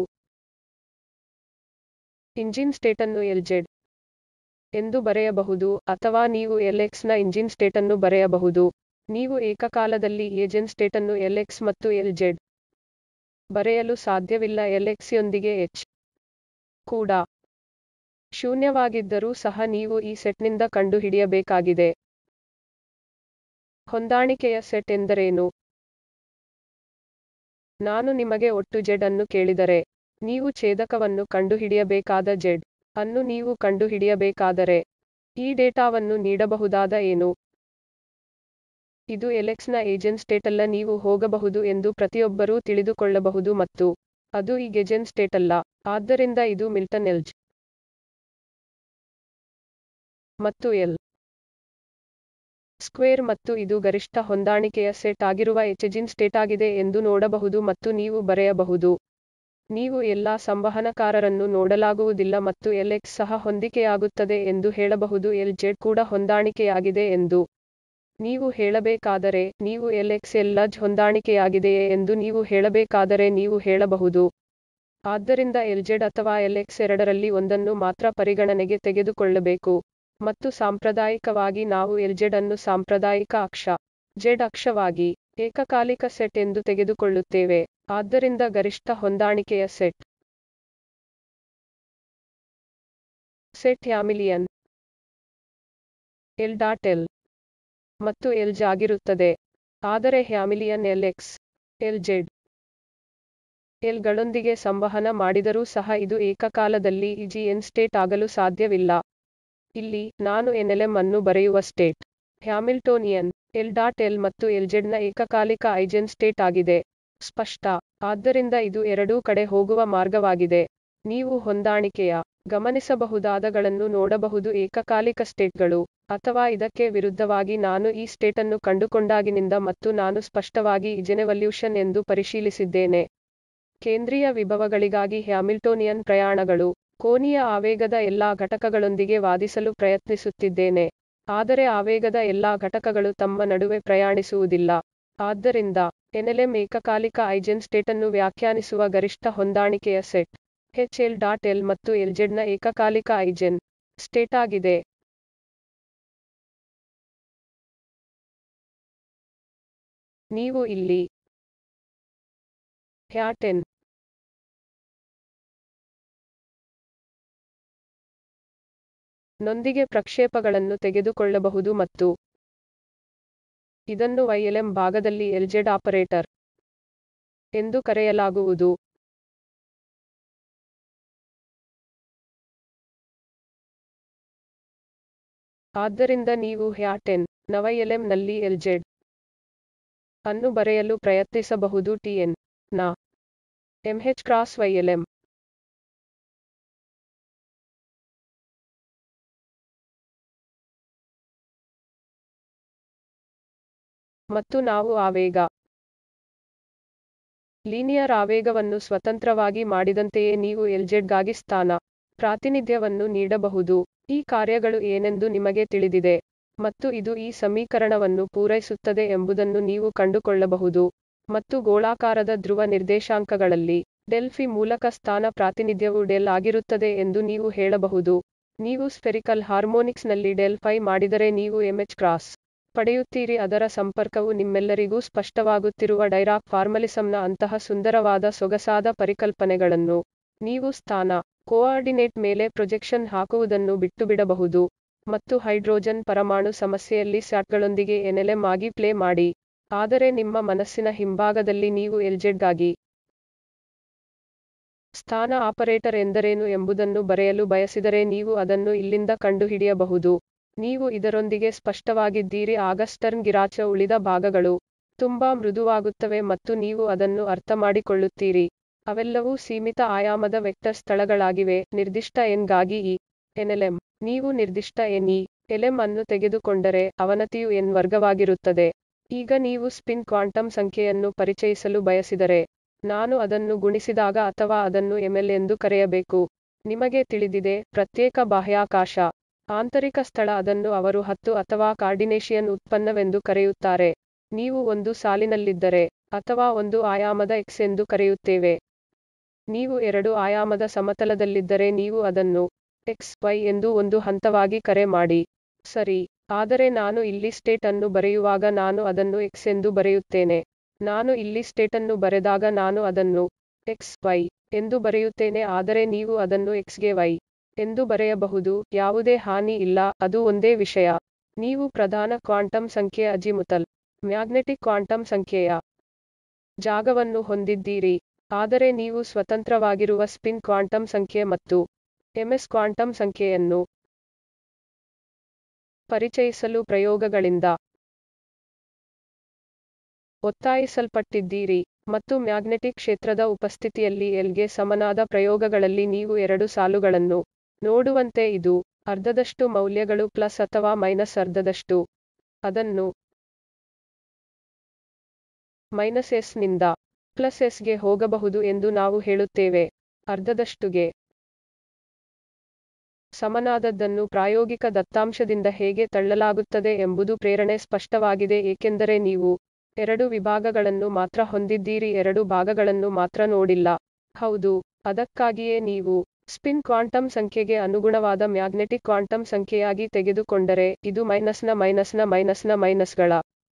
ಇಂಜಿನ್ ಸ್ಟೇಟನ್ನು ಎಲ್ ಜೆಡ್ ಎಂದು ಬರೆಯಬಹುದು ಅಥವಾ ನೀವು ಎಲ್ಎಕ್ಸ್ ನ ಇಂಜಿನ್ ಸ್ಟೇಟನ್ನು ಬರೆಯಬಹುದು ನೀವು ಏಕಕಾಲದಲ್ಲಿ ಏಜೆನ್ ಸ್ಟೇಟನ್ನು ಎಲ್ಎಕ್ಸ್ ಮತ್ತು ಎಲ್ ಜೆಡ್ ಬರೆಯಲು ಸಾಧ್ಯವಿಲ್ಲ ಎಲ್ಎಕ್ಸ್ ಯೊಂದಿಗೆ ಎಚ್ ಕೂಡ ಶೂನ್ಯವಾಗಿದ್ದರೂ ಸಹ ನೀವು ಈ ಸೆಟ್ನಿಂದ ಕಂಡುಹಿಡಿಯಬೇಕಾಗಿದೆ ಹೊಂದಾಣಿಕೆಯ ಸೆಟ್ ಎಂದರೇನು ನಾನು ನಿಮಗೆ ಒಟ್ಟು ಜೆಡ್ ಅನ್ನು ಕೇಳಿದರೆ ನೀವು ಛೇದಕವನ್ನು ಕಂಡುಹಿಡಿಯಬೇಕಾದ ಜೆಡ್ ಅನ್ನು ನೀವು ಕಂಡುಹಿಡಿಯಬೇಕಾದರೆ ಈ ಡೇಟಾವನ್ನು ನೀಡಬಹುದಾದ ಏನು ಇದು ಎಲೆಕ್ಸ್ ನ ಏಜೆನ್ ಸ್ಟೇಟಲ್ಲ ನೀವು ಹೋಗಬಹುದು ಎಂದು ಪ್ರತಿಯೊಬ್ಬರೂ ತಿಳಿದುಕೊಳ್ಳಬಹುದು ಮತ್ತು ಅದು ಈ ಗೆಜೆನ್ ಸ್ಟೇಟಲ್ಲ ಆದ್ದರಿಂದ ಇದು ಮಿಲ್ಟನ್ ಎಲ್ಜ್ ಮತ್ತು ಎಲ್ ಸ್ಕ್ವೇರ್ ಮತ್ತು ಇದು ಗರಿಷ್ಠ ಹೊಂದಾಣಿಕೆಯ ಸೆಟ್ ಆಗಿರುವ ಎಚೆಜಿನ್ ಸ್ಟೇಟಾಗಿದೆ ಎಂದು ನೋಡಬಹುದು ಮತ್ತು ನೀವು ಬರೆಯಬಹುದು ನೀವು ಎಲ್ಲಾ ಸಂವಹನಕಾರರನ್ನು ನೋಡಲಾಗುವುದಿಲ್ಲ ಮತ್ತು ಎಲ್ಎಕ್ಸ್ ಸಹ ಹೊಂದಿಕೆಯಾಗುತ್ತದೆ ಎಂದು ಹೇಳಬಹುದು ಎಲ್ ಜೆಡ್ ಕೂಡ ಹೊಂದಾಣಿಕೆಯಾಗಿದೆ ಎಂದು ನೀವು ಹೇಳಬೇಕಾದರೆ ನೀವು ಎಲ್ಎಕ್ಸ್ ಎಲ್ಲಜ್ ಹೊಂದಾಣಿಕೆಯಾಗಿದೆಯೇ ಎಂದು ನೀವು ಹೇಳಬೇಕಾದರೆ ನೀವು ಹೇಳಬಹುದು ಆದ್ದರಿಂದ ಎಲ್ಜೆಡ್ ಅಥವಾ ಎಲ್ಎಕ್ಸ್ ಎರಡರಲ್ಲಿ ಒಂದನ್ನು ಮಾತ್ರ ಪರಿಗಣನೆಗೆ ತೆಗೆದುಕೊಳ್ಳಬೇಕು ಮತ್ತು ಸಾಂಪ್ರದಾಯಿಕವಾಗಿ ನಾವು ಎಲ್ಜೆಡ್ ಅನ್ನು ಸಾಂಪ್ರದಾಯಿಕ ಅಕ್ಷ ಜೆಡ್ ಅಕ್ಷವಾಗಿ ಏಕಕಾಲಿಕ ಸೆಟ್ ಎಂದು ತೆಗೆದುಕೊಳ್ಳುತ್ತೇವೆ ಆದ್ದರಿಂದ ಗರಿಷ್ಠ ಹೊಂದಾಣಿಕೆಯ set set Hamiltonian L dot L ಮತ್ತು ಎಲ್ಜ್ ಆಗಿರುತ್ತದೆ ಆದರೆ Hamiltonian L X L Z L ಗಳೊಂದಿಗೆ ಸಂವಹನ ಮಾಡಿದರೂ ಸಹ ಇದು ಏಕಕಾಲದಲ್ಲಿ ಇಜಿ ಎನ್ ಸ್ಟೇಟ್ ಆಗಲು ಸಾಧ್ಯವಿಲ್ಲ ಇಲ್ಲಿ ನಾನು ಎನ್ಎಲ್ಎಂ ಅನ್ನು ಬರೆಯುವ state Hamiltonian L dot L ಮತ್ತು ಎಲ್ಜೆಡ್ನ ಏಕಕಾಲಿಕ ಐಜೆನ್ ಸ್ಟೇಟ್ ಆಗಿದೆ ಸ್ಪಷ್ಟ ಆದ್ದರಿಂದ ಇದು ಎರಡೂ ಕಡೆ ಹೋಗುವ ಮಾರ್ಗವಾಗಿದೆ ನೀವು ಹೊಂದಾಣಿಕೆಯ ಗಮನಿಸಬಹುದಾದಗಳನ್ನು ನೋಡಬಹುದು ಏಕಕಾಲಿಕ ಸ್ಟೇಟ್ಗಳು ಅಥವಾ ಇದಕ್ಕೆ ವಿರುದ್ಧವಾಗಿ ನಾನು ಈ ಸ್ಟೇಟನ್ನು ಕಂಡುಕೊಂಡಾಗಿನಿಂದ ಮತ್ತು ನಾನು ಸ್ಪಷ್ಟವಾಗಿ ಇಜೆನೆವಲ್ಯೂಷನ್ ಎಂದು ಪರಿಶೀಲಿಸಿದ್ದೇನೆ ಕೇಂದ್ರೀಯ ವಿಭವಗಳಿಗಾಗಿ ಹ್ಯಾಮಿಲ್ಟೋನಿಯನ್ ಪ್ರಯಾಣಗಳು ಕೋನೀಯ ಆವೇಗದ ಎಲ್ಲಾ ಘಟಕಗಳೊಂದಿಗೆ ವಾದಿಸಲು ಪ್ರಯತ್ನಿಸುತ್ತಿದ್ದೇನೆ ಆದರೆ ಆವೇಗದ ಎಲ್ಲಾ ಘಟಕಗಳು ತಮ್ಮ ನಡುವೆ ಪ್ರಯಾಣಿಸುವುದಿಲ್ಲ ಆದ್ದರಿಂದ ಎನ್ಎಲ್ಎಂ ಏಕಕಾಲಿಕ ಐಜೆನ್ ಸ್ಟೇಟನ್ನು ವ್ಯಾಖ್ಯಾನಿಸುವ ಗರಿಷ್ಠ ಹೊಂದಾಣಿಕೆಯ set H L dot L ಮತ್ತು ಎಲ್ಜೆಡ್ನ ಏಕಕಾಲಿಕ ಐಜೆನ್ ಸ್ಟೇಟಾಗಿದೆ ನೀವು ಇಲ್ಲಿ ಹ್ಯಾಟೆನ್ ನೊಂದಿಗೆ ಪ್ರಕ್ಷೇಪಗಳನ್ನು ತೆಗೆದುಕೊಳ್ಳಬಹುದು ಮತ್ತು ಇದನ್ನು ವೈಎಲ್ಎಂ ಭಾಗದಲ್ಲಿ ಎಲ್ಜೆಡ್ ಆಪರೇಟರ್ ಎಂದು ಕರೆಯಲಾಗುವುದು ಆದ್ದರಿಂದ ನೀವು ಹ್ಯಾಟೆನ್ ನವೈಎಲ್ಎಂ ನಲ್ಲಿ ಎಲ್ಜೆಡ್ ಅನ್ನು ಬರೆಯಲು ಪ್ರಯತ್ನಿಸಬಹುದು ಟಿಎನ್ ನ ಎಂಎಚ್ ಕ್ರಾಸ್ ವೈಎಲ್ಎಂ ಮತ್ತು ನಾವು ಆವೇಗ ಲೀನಿಯರ್ ಆವೇಗವನ್ನು ಸ್ವತಂತ್ರವಾಗಿ ಮಾಡಿದಂತೆಯೇ ನೀವು ಎಲ್ಜೆಡ್ಗಾಗಿ ಸ್ಥಾನ ಪ್ರಾತಿನಿಧ್ಯವನ್ನು ನೀಡಬಹುದು ಈ ಕಾರ್ಯಗಳು ಏನೆಂದು ನಿಮಗೆ ತಿಳಿದಿದೆ ಮತ್ತು ಇದು ಈ ಸಮೀಕರಣವನ್ನು ಪೂರೈಸುತ್ತದೆ ಎಂಬುದನ್ನು ನೀವು ಕಂಡುಕೊಳ್ಳಬಹುದು ಮತ್ತು ಗೋಳಾಕಾರದ ಧ್ರುವ ನಿರ್ದೇಶಾಂಕಗಳಲ್ಲಿ ಡೆಲ್ ಫಿ ಮೂಲಕ ಸ್ಥಾನ ಪ್ರಾತಿನಿಧ್ಯವು ಡೆಲ್ ಆಗಿರುತ್ತದೆ ಎಂದು ನೀವು ಹೇಳಬಹುದು ನೀವು ಸ್ಫೆರಿಕಲ್ ಹಾರ್ಮೋನಿಕ್ಸ್ನಲ್ಲಿ ಡೆಲ್ ಫೈ ಮಾಡಿದರೆ ನೀವು ಎಂಎಚ್ ಕ್ರಾಸ್ ಪಡೆಯುತ್ತೀರಿ ಅದರ ಸಂಪರ್ಕವು ನಿಮ್ಮೆಲ್ಲರಿಗೂ ಸ್ಪಷ್ಟವಾಗುತ್ತಿರುವ ಡೈರಾಕ್ ಫಾರ್ಮಲಿಸಂನ ಅಂತಹ ಸುಂದರವಾದ ಸೊಗಸಾದ ಪರಿಕಲ್ಪನೆಗಳನ್ನು ನೀವು ಸ್ಥಾನ ಕೋಆರ್ಡಿನೇಟ್ ಮೇಲೆ ಪ್ರೊಜೆಕ್ಷನ್ ಹಾಕುವುದನ್ನು ಬಿಟ್ಟುಬಿಡಬಹುದು ಮತ್ತು ಹೈಡ್ರೋಜನ್ ಪರಮಾಣು ಸಮಸ್ಯೆಯಲ್ಲಿ ಸ್ಯಾಟ್ಗಳೊಂದಿಗೆ ಎನ್ಎಲ್ಎಂ ಆಗಿ ಪ್ಲೇ ಮಾಡಿ ಆದರೆ ನಿಮ್ಮ ಮನಸ್ಸಿನ ಹಿಂಭಾಗದಲ್ಲಿ ನೀವು ಎಲ್ಜೆಡ್ಗಾಗಿ ಸ್ಥಾನ ಆಪರೇಟರ್ ಎಂದರೇನು ಎಂಬುದನ್ನು ಬರೆಯಲು ಬಯಸಿದರೆ ನೀವು ಅದನ್ನು ಇಲ್ಲಿಂದ ಕಂಡುಹಿಡಿಯಬಹುದು ನೀವು ಇದರೊಂದಿಗೆ ಸ್ಪಷ್ಟವಾಗಿದ್ದೀರಿ ಆಗ ಸ್ಟರ್ನ್ ಗಿರಾಚ ಉಳಿದ ಭಾಗಗಳು ತುಂಬಾ ಮೃದುವಾಗುತ್ತವೆ ಮತ್ತು ನೀವು ಅದನ್ನು ಅರ್ಥಮಾಡಿಕೊಳ್ಳುತ್ತೀರಿ ಅವೆಲ್ಲವೂ ಸೀಮಿತ ಆಯಾಮದ ವೆಕ್ಟರ್ ಸ್ಥಳಗಳಾಗಿವೆ ನಿರ್ದಿಷ್ಟ n ಗಾಗಿ ಈ nlm ನೀವು ನಿರ್ದಿಷ್ಟ n ಈ lm ಅನ್ನು ತೆಗೆದುಕೊಂಡರೆ ಅವನತಿಯು n ವರ್ಗವಾಗಿರುತ್ತದೆ ಈಗ ನೀವು ಸ್ಪಿನ್ ಕ್ವಾಂಟಮ್ ಸಂಖ್ಯೆಯನ್ನು ಪರಿಚಯಿಸಲು ಬಯಸಿದರೆ ನಾನು ಅದನ್ನು ಗುಣಿಸಿದಾಗ ಅಥವಾ ಅದನ್ನು ml ಎಂದು ಕರೆಯಬೇಕು ನಿಮಗೆ ತಿಳಿದಿದೆ ಪ್ರತ್ಯೇಕ ಬಾಹ್ಯಾಕಾಶ ಆಂತರಿಕ ಸ್ಥಳ ಅದನ್ನು ಅವರು ಹತ್ತು ಅಥವಾ ಕಾರ್ಡಿನೇಶಿಯನ್ ಉತ್ಪನ್ನವೆಂದು ಕರೆಯುತ್ತಾರೆ ನೀವು ಒಂದು ಸಾಲಿನಲ್ಲಿದ್ದರೆ ಅಥವಾ ಒಂದು ಆಯಾಮದ x ಎಂದು ಕರೆಯುತ್ತೇವೆ ನೀವು ಎರಡು ಆಯಾಮದ ಸಮತಲದಲ್ಲಿದ್ದರೆ ನೀವು ಅದನ್ನು x y ಎಂದು ಒಂದು ಹಂತವಾಗಿ ಕರೆ ಮಾಡಿ ಸರಿ ಆದರೆ ನಾನು ಇಲ್ಲಿ ಸ್ಟೇಟ್ ಅನ್ನು ಬರೆಯುವಾಗ ನಾನು ಅದನ್ನು x ಎಂದು ಬರೆಯುತ್ತೇನೆ ನಾನು ಇಲ್ಲಿ ಸ್ಟೇಟನ್ನು ಬರೆದಾಗ ನಾನು ಅದನ್ನು x y ಎಂದು ಬರೆಯುತ್ತೇನೆ ಆದರೆ ನೀವು ಅದನ್ನು x ಗೆ y ಎಂದು ಬರೆಯಬಹುದು ಯಾವುದೇ ಹಾನಿ ಇಲ್ಲ ಅದು ಒಂದೇ ವಿಷಯ ನೀವು ಪ್ರಧಾನ ಕ್ವಾಂಟಮ್ ಸಂಖ್ಯೆಯ ಅಜಿಮುತಲ್ ಮ್ಯಾಗ್ನೆಟಿಕ್ ಕ್ವಾಂಟಮ್ ಸಂಖ್ಯೆಯ ಜಾಗವನ್ನು ಹೊಂದಿದ್ದೀರಿ ಆದರೆ ನೀವು ಸ್ವತಂತ್ರವಾಗಿರುವ ಸ್ಪಿನ್ ಕ್ವಾಂಟಮ್ ಸಂಖ್ಯೆ ಮತ್ತು ms ಕ್ವಾಂಟಮ್ ಸಂಖ್ಯೆಯನ್ನು ಪರಿಚಯಿಸಲು ಪ್ರಯೋಗಗಳಿಂದ ಒತ್ತಾಯಿಸಲ್ಪಟ್ಟಿದ್ದೀರಿ ಮತ್ತು ಮ್ಯಾಗ್ನೆಟಿಕ್ ಕ್ಷೇತ್ರದ ಉಪಸ್ಥಿತಿಯಲ್ಲಿ L ಗೆ ಸಮನಾದ ಪ್ರಯೋಗಗಳಲ್ಲಿ ನೀವು ಎರಡು ಸಾಲುಗಳನ್ನು ನೋಡುವಂತೆ ಇದು ಅರ್ಧದಷ್ಟು ಮೌಲ್ಯಗಳು ಪ್ಲಸ್ ಅಥವಾ ಮೈನಸ್ ಅರ್ಧದಷ್ಟು ಅದನ್ನು ಮೈನಸ್ ಎಸ್ ನಿಂದ ಪ್ಲಸ್ ಎಸ್ ಗೆ ಹೋಗಬಹುದು ಎಂದು ನಾವು ಹೇಳುತ್ತೇವೆ ಅರ್ಧದಷ್ಟುಗೆ ಸಮನಾದದ್ದನ್ನು ಪ್ರಾಯೋಗಿಕ ದತ್ತಾಂಶದಿಂದ ಹೇಗೆ ತಳ್ಳಲಾಗುತ್ತದೆ ಎಂಬುದು ಪ್ರೇರಣೆ ಸ್ಪಷ್ಟವಾಗಿದೆ ಏಕೆಂದರೆ ನೀವು ಎರಡು ವಿಭಾಗಗಳನ್ನು ಮಾತ್ರ ಹೊಂದಿದ್ದೀರಿ ಎರಡು ಭಾಗಗಳನ್ನು ಮಾತ್ರ ನೋಡಿಲ್ಲ ಹೌದು ಅದಕ್ಕಾಗಿಯೇ ನೀವು ಸ್ಪಿನ್ ಕ್ವಾಂಟಮ್ ಸಂಖ್ಯೆಗೆ ಅನುಗುಣವಾದ ಮ್ಯಾಗ್ನೆಟಿಕ್ ಕ್ವಾಂಟಮ್ ಸಂಖ್ಯೆಯಾಗಿ ತೆಗೆದುಕೊಂಡರೆ ಇದು ಮೈನಸ್ನ ಮೈನಸ್ನ ಮೈನಸ್ನ ಮೈನಸ್ಗಳ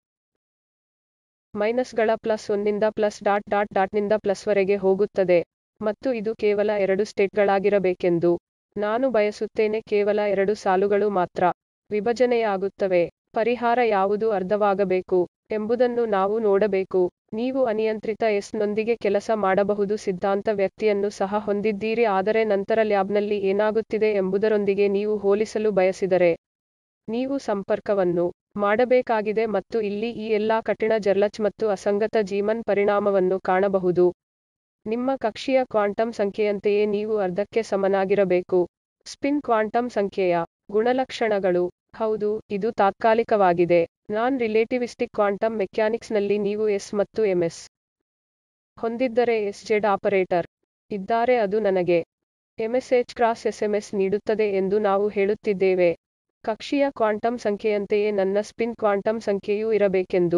ಮೈನಸ್ಗಳ ಪ್ಲಸ್ ಒಂನಿಂದ ಪ್ಲಸ್ ಡಾಟ್ ಡಾಟ್ ಡಾಟ್ನಿಂದ ಪ್ಲಸ್ವರೆಗೆ ಹೋಗುತ್ತದೆ ಮತ್ತು ಇದು ಕೇವಲ ಎರಡು ಸ್ಟೇಟ್ಗಳಾಗಿರಬೇಕೆಂದು ನಾನು ಬಯಸುತ್ತೇನೆ ಕೇವಲ ಎರಡು ಸಾಲುಗಳು ಮಾತ್ರ ವಿಭಜನೆಯಾಗುತ್ತವೆ ಪರಿಹಾರ ಯಾವುದು ಅರ್ಧವಾಗಬೇಕು ಎಂಬುದನ್ನು ನಾವು ನೋಡಬೇಕು ನೀವು ಅನಿಯಂತ್ರಿತ ಎಸ್ ನೊಂದಿಗೆ ಕೆಲಸ ಮಾಡಬಹುದು ಸಿದ್ಧಾಂತ ವ್ಯಕ್ತಿಯನ್ನು ಸಹ ಹೊಂದಿದ್ದೀರಿ ಆದರೆ ನಂತರ ಲ್ಯಾಬ್ನಲ್ಲಿ ಏನಾಗುತ್ತಿದೆ ಎಂಬುದರೊಂದಿಗೆ ನೀವು ಹೋಲಿಸಲು ಬಯಸಿದರೆ ನೀವು ಸಂಪರ್ಕವನ್ನು ಮಾಡಬೇಕಾಗಿದೆ ಮತ್ತು ಇಲ್ಲಿ ಈ ಎಲ್ಲಾ ಕಠಿಣ ಜರ್ಲಚ್ ಮತ್ತು ಅಸಂಗತ ಜೀಮನ್ ಪರಿಣಾಮವನ್ನು ಕಾಣಬಹುದು ನಿಮ್ಮ ಕಕ್ಷೀಯ ಕ್ವಾಂಟಮ್ ಸಂಖ್ಯೆಯಂತೆಯೇ ನೀವು ಅರ್ಧಕ್ಕೆ ಸಮನಾಗಿರಬೇಕು ಸ್ಪಿನ್ ಕ್ವಾಂಟಮ್ ಸಂಖ್ಯೆಯ ಗುಣಲಕ್ಷಣಗಳು ಹೌದು ಇದು ತಾತ್ಕಾಲಿಕವಾಗಿದೆ ನಾನ್ ರಿಲೇಟಿವಿಸ್ಟಿಕ್ ಕ್ವಾಂಟಮ್ ಮೆಕ್ಯಾನಿಕ್ಸ್ನಲ್ಲಿ ನೀವು ಎಸ್ ಮತ್ತು ಎಂಎಸ್ ಹೊಂದಿದ್ದರೆ ಎಸ್ ಜೆಡ್ ಆಪರೇಟರ್ ಇದ್ದಾರೆ ಅದು ನನಗೆ ಎಂಎಸ್ಎಚ್ ಕ್ರಾಸ್ ಎಸ್ಎಂಎಸ್ ನೀಡುತ್ತದೆ ಎಂದು ನಾವು ಹೇಳುತ್ತಿದ್ದೇವೆ ಕಕ್ಷೀಯ ಕ್ವಾಂಟಮ್ ಸಂಖ್ಯೆಯಂತೆಯೇ ನನ್ನ ಸ್ಪಿನ್ ಕ್ವಾಂಟಮ್ ಸಂಖ್ಯೆಯೂ ಇರಬೇಕೆಂದು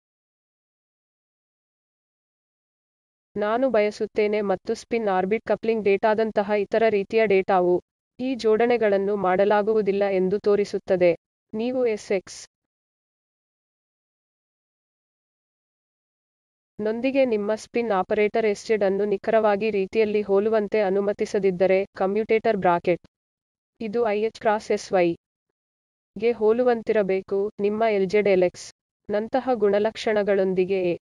ನಾನು ಬಯಸುತ್ತೇನೆ ಮತ್ತು ಸ್ಪಿನ್ ಆರ್ಬಿಟ್ ಕಪ್ಲಿಂಗ್ ಡೇಟಾದಂತಹ ಇತರ ರೀತಿಯ ಡೇಟಾವು ಈ ಜೋಡಣೆಗಳನ್ನು ಮಾಡಲಾಗುವುದಿಲ್ಲ ಎಂದು ತೋರಿಸುತ್ತದೆ ನೀವು ಎಸ್ಎಕ್ಸ್ ನೊಂದಿಗೆ ನಿಮ್ಮ ಸ್ಪಿನ್ ಆಪರೇಟರ್ ಎಸ್ಜೆಡ್ ಅನ್ನು ನಿಖರವಾಗಿ ರೀತಿಯಲ್ಲಿ ಹೋಲುವಂತೆ ಅನುಮತಿಸದಿದ್ದರೆ ಕಮ್ಯುಟೇಟರ್ ಬ್ರಾಕೆಟ್ ಇದು ಐಎಚ್ ಕ್ರಾಸ್ ಎಸ್ ವೈ ಗೆ ಹೋಲುವಂತಿರಬೇಕು ನಿಮ್ಮ ಎಲ್ಜೆಡ್ ಎಲೆಕ್ಸ್ ನಂತಹ ಗುಣಲಕ್ಷಣಗಳೊಂದಿಗೆ ಎ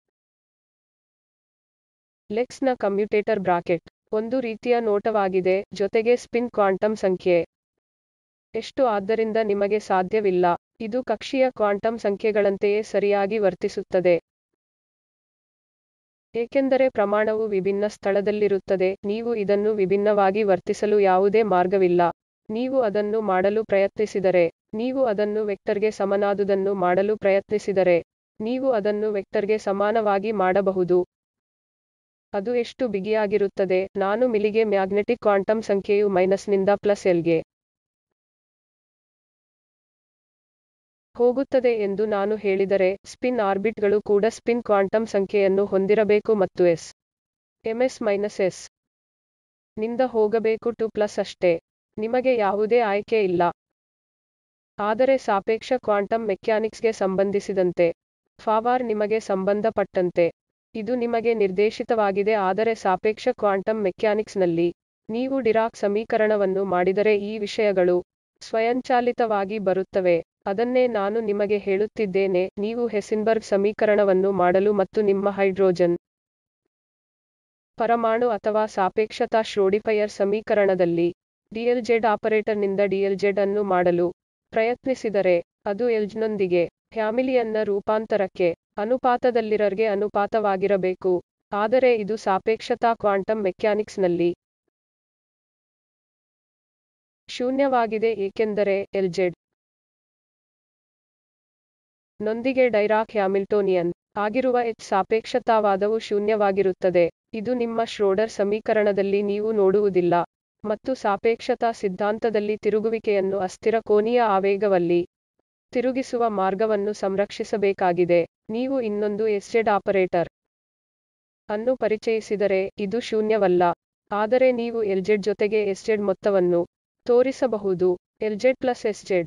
ಲೆಕ್ಸ್ನ ಕಮ್ಯುಟೇಟರ್ ಬ್ರಾಕೆಟ್ ಒಂದು ರೀತಿಯ ನೋಟವಾಗಿದೆ ಜೊತೆಗೆ ಸ್ಪಿನ್ ಕ್ವಾಂಟಮ್ ಸಂಖ್ಯೆ ಎಷ್ಟು ಆದ್ದರಿಂದ ನಿಮಗೆ ಸಾಧ್ಯವಿಲ್ಲ ಇದು ಕಕ್ಷೀಯ ಕ್ವಾಂಟಮ್ ಸಂಖ್ಯೆಗಳಂತೆಯೇ ಸರಿಯಾಗಿ ವರ್ತಿಸುತ್ತದೆ ಏಕೆಂದರೆ ಪ್ರಮಾಣವು ವಿಭಿನ್ನ ಸ್ಥಳದಲ್ಲಿರುತ್ತದೆ ನೀವು ಇದನ್ನು ವಿಭಿನ್ನವಾಗಿ ವರ್ತಿಸಲು ಯಾವುದೇ ಮಾರ್ಗವಿಲ್ಲ ನೀವು ಅದನ್ನು ಮಾಡಲು ಪ್ರಯತ್ನಿಸಿದರೆ ನೀವು ಅದನ್ನು ವೆಕ್ಟರ್ಗೆ ಸಮನಾದುದನ್ನು ಮಾಡಲು ಪ್ರಯತ್ನಿಸಿದರೆ ನೀವು ಅದನ್ನು ವೆಕ್ಟರ್ಗೆ ಸಮಾನವಾಗಿ ಮಾಡಬಹುದು ಅದು ಎಷ್ಟು ಬಿಗಿಯಾಗಿರುತ್ತದೆ ನಾನು ಮಿಲಿಗೆ ಮ್ಯಾಗ್ನೆಟಿಕ್ ಕ್ವಾಂಟಮ್ ಸಂಖ್ಯೆಯು ಮೈನಸ್ನಿಂದ ಪ್ಲಸ್ ಎಲ್ಗೆ ಹೋಗುತ್ತದೆ ಎಂದು ನಾನು ಹೇಳಿದರೆ ಸ್ಪಿನ್ ಆರ್ಬಿಟ್ಗಳು ಕೂಡ ಸ್ಪಿನ್ ಕ್ವಾಂಟಮ್ ಸಂಖ್ಯೆಯನ್ನು ಹೊಂದಿರಬೇಕು ಮತ್ತು ಎಸ್ ಎಂಎಸ್ ಮೈನಸ್ ಎಸ್ ನಿಂದ ಹೋಗಬೇಕು ಟು ಪ್ಲಸ್ ಅಷ್ಟೇ ನಿಮಗೆ ಯಾವುದೇ ಆಯ್ಕೆ ಇಲ್ಲ ಆದರೆ ಸಾಪೇಕ್ಷ ಕ್ವಾಂಟಮ್ ಮೆಕ್ಯಾನಿಕ್ಸ್ಗೆ ಸಂಬಂಧಿಸಿದಂತೆ ಫಾವಾರ್ ನಿಮಗೆ ಸಂಬಂಧಪಟ್ಟಂತೆ ಇದು ನಿಮಗೆ ನಿರ್ದೇಶಿತವಾಗಿದೆ ಆದರೆ ಸಾಪೇಕ್ಷ ಕ್ವಾಂಟಮ್ ಮೆಕ್ಯಾನಿಕ್ಸ್ನಲ್ಲಿ ನೀವು ಡಿರಾಕ್ ಸಮೀಕರಣವನ್ನು ಮಾಡಿದರೆ ಈ ವಿಷಯಗಳು ಸ್ವಯಂಚಾಲಿತವಾಗಿ ಬರುತ್ತವೆ ಅದನ್ನೇ ನಾನು ನಿಮಗೆ ಹೇಳುತ್ತಿದ್ದೇನೆ ನೀವು ಹೆಸಿನ್ಬರ್ಗ್ ಸಮೀಕರಣವನ್ನು ಮಾಡಲು ಮತ್ತು ನಿಮ್ಮ ಹೈಡ್ರೋಜನ್ ಪರಮಾಣು ಅಥವಾ ಸಾಪೇಕ್ಷತಾ ಶ್ರೋಡಿಫೈಯರ್ ಸಮೀಕರಣದಲ್ಲಿ ಡಿಎಲ್ಜೆಡ್ ಆಪರೇಟರ್ನಿಂದ ಡಿಎಲ್ಜೆಡ್ ಅನ್ನು ಮಾಡಲು ಪ್ರಯತ್ನಿಸಿದರೆ ಅದು ಎಲ್ಜ್ನೊಂದಿಗೆ ಫ್ಯಾಮಿಲಿಯನ್ನ ರೂಪಾಂತರಕ್ಕೆ ಅನುಪಾತದಲ್ಲಿರರ್ಗೆ ಅನುಪಾತವಾಗಿರಬೇಕು ಆದರೆ ಇದು ಸಾಪೇಕ್ಷತಾ ಕ್ವಾಂಟಮ್ ಮೆಕ್ಯಾನಿಕ್ಸ್ನಲ್ಲಿ ಶೂನ್ಯವಾಗಿದೆ ಏಕೆಂದರೆ ಎಲ್ಜೆಡ್ ನೊಂದಿಗೆ ಡೈರಾಕ್ ಹ್ಯಾಮಿಲ್ಟೋನಿಯನ್ ಆಗಿರುವ ಎಚ್ ಸಾಪೇಕ್ಷತಾವಾದವು ಶೂನ್ಯವಾಗಿರುತ್ತದೆ ಇದು ನಿಮ್ಮ ಶ್ರೋಡರ್ ಸಮೀಕರಣದಲ್ಲಿ ನೀವು ನೋಡುವುದಿಲ್ಲ ಮತ್ತು ಸಾಪೇಕ್ಷತಾ ಸಿದ್ಧಾಂತದಲ್ಲಿ ತಿರುಗುವಿಕೆಯನ್ನು ಅಸ್ಥಿರ ಕೋನೀಯ ಆವೇಗವಲ್ಲಿ ತಿರುಗಿಸುವ ಮಾರ್ಗವನ್ನು ಸಂರಕ್ಷಿಸಬೇಕಾಗಿದೆ ನೀವು ಇನ್ನೊಂದು ಎಸ್ಜೆಡ್ ಆಪರೇಟರ್ ಅನ್ನು ಪರಿಚಯಿಸಿದರೆ ಇದು ಶೂನ್ಯವಲ್ಲ ಆದರೆ ನೀವು ಎಲ್ಜೆಡ್ ಜೊತೆಗೆ ಎಸ್ಜೆಡ್ ಮೊತ್ತವನ್ನು ತೋರಿಸಬಹುದು ಎಲ್ಜೆಡ್ ಪ್ಲಸ್ ಎಸ್ಜೆಡ್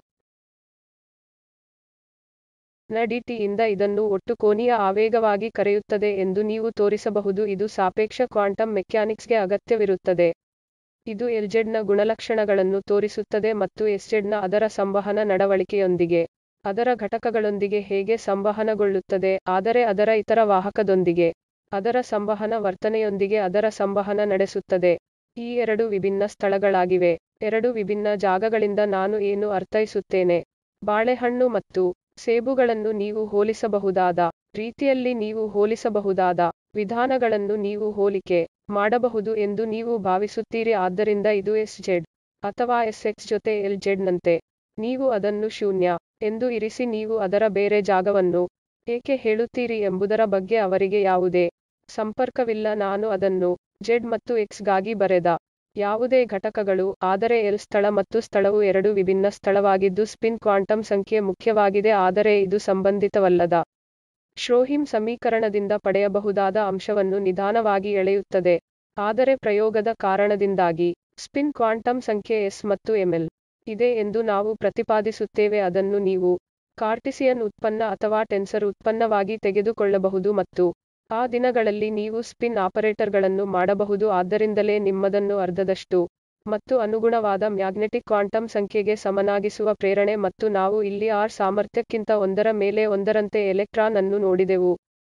ನ ಡಿಟಿಯಿಂದ ಇದನ್ನು ಒಟ್ಟು ಕೋನೀಯ ಆವೇಗವಾಗಿ ಕರೆಯುತ್ತದೆ ಎಂದು ನೀವು ತೋರಿಸಬಹುದು ಇದು ಸಾಪೇಕ್ಷ ಕ್ವಾಂಟಮ್ ಮೆಕ್ಯಾನಿಕ್ಸ್ಗೆ ಅಗತ್ಯವಿರುತ್ತದೆ ಇದು ಎಲ್ಜೆಡ್ನ ಗುಣಲಕ್ಷಣಗಳನ್ನು ತೋರಿಸುತ್ತದೆ ಮತ್ತು ಎಸ್ಜೆಡ್ನ ಅದರ ಸಂವಹನ ನಡವಳಿಕೆಯೊಂದಿಗೆ ಅದರ ಘಟಕಗಳೊಂದಿಗೆ ಹೇಗೆ ಸಂವಹನಗೊಳ್ಳುತ್ತದೆ ಆದರೆ ಅದರ ಇತರ ವಾಹಕದೊಂದಿಗೆ ಅದರ ಸಂವಹನ ವರ್ತನೆಯೊಂದಿಗೆ ಅದರ ಸಂವಹನ ನಡೆಸುತ್ತದೆ ಈ ಎರಡು ವಿಭಿನ್ನ ಸ್ಥಳಗಳಾಗಿವೆ ಎರಡು ವಿಭಿನ್ನ ಜಾಗಗಳಿಂದ ನಾನು ಏನು ಅರ್ಥೈಸುತ್ತೇನೆ ಬಾಳೆಹಣ್ಣು ಮತ್ತು ಸೇಬುಗಳನ್ನು ನೀವು ಹೋಲಿಸಬಹುದಾದ ರೀತಿಯಲ್ಲಿ ನೀವು ಹೋಲಿಸಬಹುದಾದ ವಿಧಾನಗಳನ್ನು ನೀವು ಹೋಲಿಕೆ ಮಾಡಬಹುದು ಎಂದು ನೀವು ಭಾವಿಸುತ್ತೀರಿ ಆದ್ದರಿಂದ ಇದು ಎಸ್ ಜೆಡ್ ಅಥವಾ ಎಸ್ ಎಕ್ಸ್ ಜೊತೆ ಎಲ್ ಜೆಡ್ನಂತೆ ನೀವು ಅದನ್ನು ಶೂನ್ಯ ಎಂದು ಇರಿಸಿ ನೀವು ಅದರ ಬೇರೆ ಜಾಗವನ್ನು ಏಕೆ ಹೇಳುತ್ತೀರಿ ಎಂಬುದರ ಬಗ್ಗೆ ಅವರಿಗೆ ಯಾವುದೇ ಸಂಪರ್ಕವಿಲ್ಲ ನಾನು ಅದನ್ನು ಜೆಡ್ ಮತ್ತು ಎಕ್ಸ್ ಗಾಗಿ ಬರೆದ ಯಾವುದೇ ಘಟಕಗಳು ಆದರೆ ಎಲ್ ಸ್ಥಳ ಮತ್ತು ಸ್ಥಳವು ಎರಡು ವಿಭಿನ್ನ ಸ್ಥಳವಾಗಿದ್ದು ಸ್ಪಿನ್ ಕ್ವಾಂಟಮ್ ಸಂಖ್ಯೆ ಮುಖ್ಯವಾಗಿದೆ ಆದರೆ ಇದು ಸಂಬಂಧಿತವಲ್ಲದ ಶ್ರೋಹಿಂ ಸಮೀಕರಣದಿಂದ ಪಡೆಯಬಹುದಾದ ಅಂಶವನ್ನು ನಿಧಾನವಾಗಿ ಎಳೆಯುತ್ತದೆ ಆದರೆ ಪ್ರಯೋಗದ ಕಾರಣದಿಂದಾಗಿ ಸ್ಪಿನ್ ಕ್ವಾಂಟಮ್ ಸಂಖ್ಯೆ ಎಸ್ ಮತ್ತು ಎಂಎಲ್ ಇದೆ ಎಂದು ನಾವು ಪ್ರತಿಪಾದಿಸುತ್ತೇವೆ ಅದನ್ನು ನೀವು ಕಾರ್ಟಿಸಿಯನ್ ಉತ್ಪನ್ನ ಅಥವಾ ಟೆನ್ಸರ್ ಉತ್ಪನ್ನವಾಗಿ ತೆಗೆದುಕೊಳ್ಳಬಹುದು ಮತ್ತು ಆ ದಿನಗಳಲ್ಲಿ ನೀವು ಸ್ಪಿನ್ ಆಪರೇಟರ್ಗಳನ್ನು ಮಾಡಬಹುದು ಆದ್ದರಿಂದಲೇ ನಿಮ್ಮದನ್ನು ಅರ್ಧದಷ್ಟು ಮತ್ತು ಅನುಗುಣವಾದ ಮ್ಯಾಗ್ನೆಟಿಕ್ ಕ್ವಾಂಟಮ್ ಸಂಖ್ಯೆಗೆ ಸಮನಾಗಿಸುವ ಪ್ರೇರಣೆ ಮತ್ತು ನಾವು ಇಲ್ಲಿ ಆರ್ ಸಾಮರ್ಥ್ಯಕ್ಕಿಂತ ಒಂದರ ಮೇಲೆ ಒಂದರಂತೆ ಎಲೆಕ್ಟ್ರಾನ್ ಅನ್ನು ನೋಡಿದೆವು